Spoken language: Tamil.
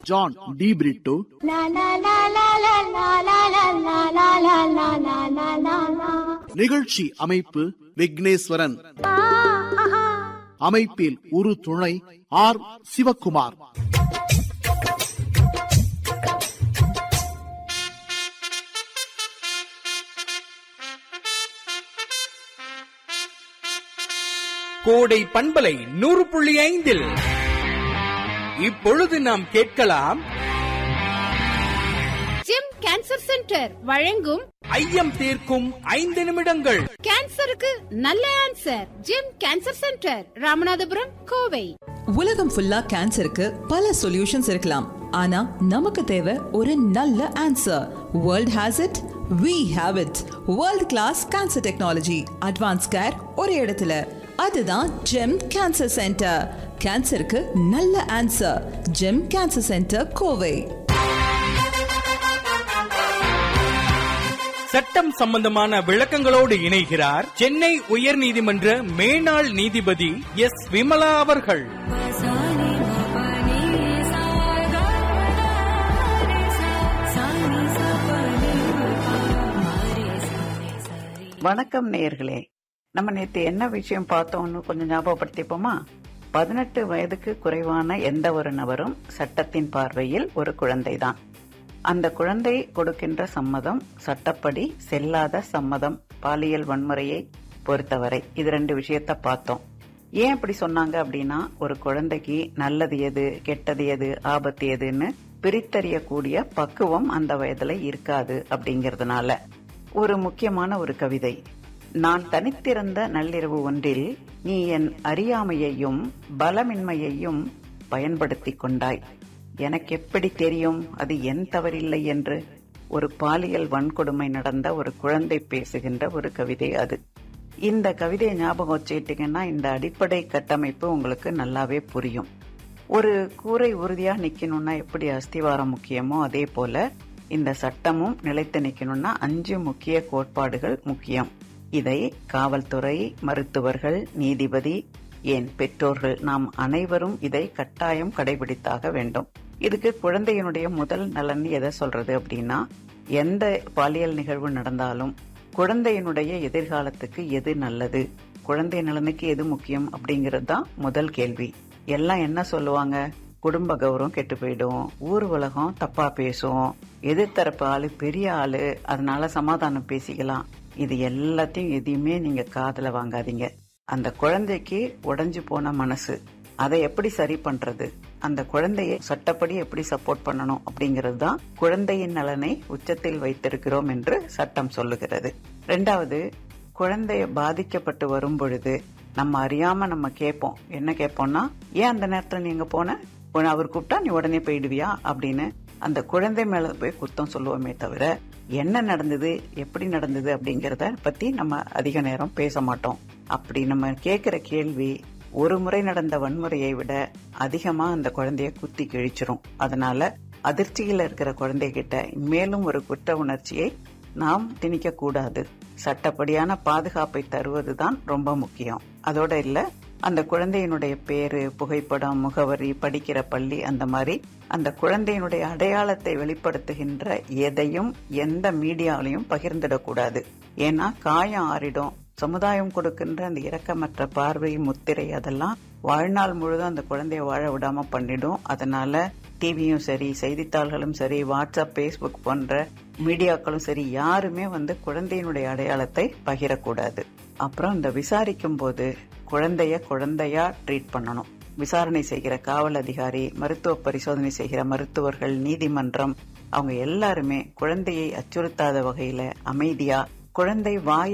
ஜான் டி பிரிட்டோ நிகழ்ச்சி அமைப்பு விக்னேஸ்வரன் அமைப்பில் ஒரு துணை ஆர் சிவக்குமார் கோடை பண்பலை நூறு புள்ளி ஐந்தில் இப்பொழுது நாம் கேட்கலாம் ஜெம் கேன்சர் சென்டர் வழங்கும் ஐயம் தீர்க்கும் ஐந்து நிமிடங்கள் கேன்சருக்கு நல்ல answer Gem cancer centre Ramanathapuram Kovai உலகம் ஃபுல்லா கேன்சருக்கு பல சொல்யூஷன்ஸ் இருக்கலாம் ஆனா நமக்கு தேவை ஒரு நல்ல answer world has it we have it world class cancer technology advance care ஒரு இடத்துல அதுதான் ஜெம் கேன்சர் சென்டர் கேன்சருக்கு நல்ல answer Gem cancer centre Kovai சட்டம் சம்பந்தமான விளக்கங்களோடு இணைகிறார் சென்னை உயர்நீதிமன்ற மேனாள் நீதிபதி எஸ் விமலா அவர்கள் வணக்கம் நேயர்களே நம்ம நேத்து என்ன விஷயம் பார்த்தோம்னு கொஞ்சம் ஞாபகப்படுத்திப்போமா பதினெட்டு வயதுக்கு குறைவான எந்த ஒரு நபரும் சட்டத்தின் பார்வையில் ஒரு குழந்தைதான் அந்த குழந்தை கொடுக்கின்ற சம்மதம் சட்டப்படி செல்லாத சம்மதம் பாலியல் வன்முறையை பொறுத்தவரை இது ரெண்டு விஷயத்த பார்த்தோம் ஏன் இப்படி சொன்னாங்க அப்படின்னா ஒரு குழந்தைக்கு நல்லது எது கெட்டது எது ஆபத்து எதுன்னு பிரித்தறியக்கூடிய பக்குவம் அந்த வயதுல இருக்காது அப்படிங்கறதுனால ஒரு முக்கியமான ஒரு கவிதை நான் தனித்திருந்த நள்ளிரவு ஒன்றில் நீ என் அறியாமையையும் பலமின்மையையும் பயன்படுத்திக் கொண்டாய் எனக்கு எப்படி தெரியும் அது என் தவறில்லை என்று ஒரு பாலியல் வன்கொடுமை நடந்த ஒரு குழந்தை பேசுகின்ற ஒரு கவிதை அது இந்த கவிதையை ஞாபகம் வச்சுக்கிட்டீங்கன்னா இந்த அடிப்படை கட்டமைப்பு உங்களுக்கு நல்லாவே புரியும் ஒரு கூரை உறுதியா நிக்கணும்னா எப்படி அஸ்திவாரம் முக்கியமோ அதே போல இந்த சட்டமும் நிலைத்து நிக்கணும்னா அஞ்சு முக்கிய கோட்பாடுகள் முக்கியம் இதை காவல்துறை மருத்துவர்கள் நீதிபதி ஏன் பெற்றோர்கள் நாம் அனைவரும் இதை கட்டாயம் கடைபிடித்தாக வேண்டும் இதுக்கு குழந்தையினுடைய முதல் நலன் எதை சொல்றது அப்படின்னா எந்த பாலியல் நிகழ்வு நடந்தாலும் குழந்தையினுடைய எதிர்காலத்துக்கு எது நல்லது குழந்தை நலனுக்கு எது முக்கியம் அப்படிங்கிறது தான் முதல் கேள்வி எல்லாம் என்ன சொல்லுவாங்க குடும்ப கௌரவம் கெட்டு போயிடும் ஊர் உலகம் தப்பா பேசும் எதிர்த்தரப்பு ஆளு பெரிய ஆளு அதனால சமாதானம் பேசிக்கலாம் இது எல்லாத்தையும் எதையுமே நீங்க காதுல வாங்காதீங்க அந்த குழந்தைக்கு உடைஞ்சு போன மனசு அதை எப்படி சரி பண்றது அந்த குழந்தையை சட்டப்படி எப்படி சப்போர்ட் பண்ணணும் அப்படிங்கிறது தான் குழந்தையின் நலனை உச்சத்தில் வைத்திருக்கிறோம் என்று சட்டம் சொல்லுகிறது ரெண்டாவது குழந்தைய பாதிக்கப்பட்டு வரும் பொழுது நம்ம அறியாம நம்ம கேட்போம் என்ன கேட்போம்னா ஏன் அந்த நேரத்துல நீங்க போன உன்னை அவர் கூப்பிட்டா நீ உடனே போயிடுவியா அப்படின்னு அந்த குழந்தை மேல போய் குத்தம் சொல்லுவோமே தவிர என்ன நடந்தது எப்படி நடந்தது அப்படிங்கறத பத்தி நம்ம அதிக நேரம் பேச மாட்டோம் அப்படி நம்ம கேக்குற கேள்வி ஒரு முறை நடந்த வன்முறையை விட அதிகமா அந்த குழந்தைய குத்தி கிழிச்சிரும் அதனால அதிர்ச்சியில இருக்கிற குழந்தைகிட்ட மேலும் ஒரு குற்ற உணர்ச்சியை நாம் திணிக்க கூடாது சட்டப்படியான பாதுகாப்பை தருவதுதான் ரொம்ப முக்கியம் அதோட இல்ல அந்த குழந்தையினுடைய பேரு புகைப்படம் முகவரி படிக்கிற பள்ளி அந்த மாதிரி அந்த குழந்தையினுடைய அடையாளத்தை வெளிப்படுத்துகின்ற எதையும் எந்த மீடியாலையும் பகிர்ந்திடக்கூடாது ஏன்னா காயம் ஆறிடும் சமுதாயம் கொடுக்கின்ற அந்த இரக்கமற்ற பார்வை முத்திரை அதெல்லாம் வாழ்நாள் முழுதும் அந்த குழந்தைய வாழ விடாம பண்ணிடும் அதனால டிவியும் சரி செய்தித்தாள்களும் சரி வாட்ஸ்அப் பேஸ்புக் போன்ற மீடியாக்களும் சரி யாருமே வந்து குழந்தையினுடைய அடையாளத்தை பகிரக்கூடாது அப்புறம் இந்த விசாரிக்கும் போது குழந்தைய குழந்தையா ட்ரீட் பண்ணணும் விசாரணை செய்கிற காவல் அதிகாரி மருத்துவ பரிசோதனை செய்கிற மருத்துவர்கள் நீதிமன்றம் அவங்க எல்லாருமே குழந்தையை அச்சுறுத்தாத வகையில அமைதியா குழந்தை வாய்